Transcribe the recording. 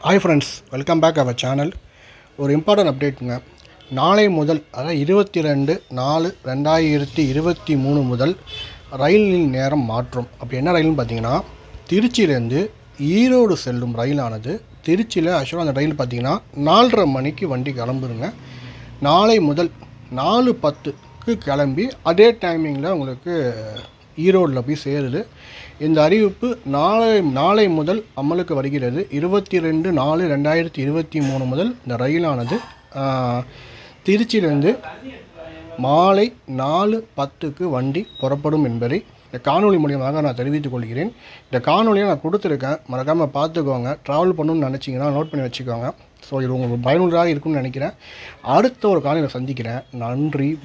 hi friends welcome back our channel ஒரு important அப்டேட்டுங்க நாளை முதல் அதாவது இருபத்தி ரெண்டு நாலு ரெண்டாயிரத்தி இருபத்தி மூணு முதல் ரயிலின் நேரம் மாற்றும் அப்போ என்ன ரயில்னு பார்த்தீங்கன்னா திருச்சியிலேருந்து ஈரோடு செல்லும் ரயிலானது திருச்சியில் ஆக்சுவலாக அந்த ரயில் பார்த்தீங்கன்னா நாலரை மணிக்கு வண்டி கிளம்புருங்க நாளை முதல் நாலு பத்துக்கு கிளம்பி அதே டைமிங்கில் உங்களுக்கு ஈரோடில் போய் சேருது இந்த அறிவிப்பு நாளை நாளை முதல் அமலுக்கு வருகிறது இருபத்தி ரெண்டு நாலு ரெண்டாயிரத்தி இருபத்தி மூணு முதல் இந்த ரயிலானது ஆஹ், திருச்சியிலேருந்து மாலை நாலு பத்துக்கு வண்டி புறப்படும் என்பதை இந்த காணொளி மூலியமாக நான் தெரிவித்துக் கொள்கிறேன் இந்த காணொலியை நான் கொடுத்துருக்கேன் மறக்காமல் பார்த்துக்கோங்க ட்ராவல் பண்ணணும்னு நினச்சிங்கன்னா நோட் பண்ணி வச்சுக்கோங்க ஸோ இது உங்களுக்கு பயனுள்ளதாக இருக்கும்னு நினைக்கிறேன் அடுத்த ஒரு காணொலியில் சந்திக்கிறேன் நன்றி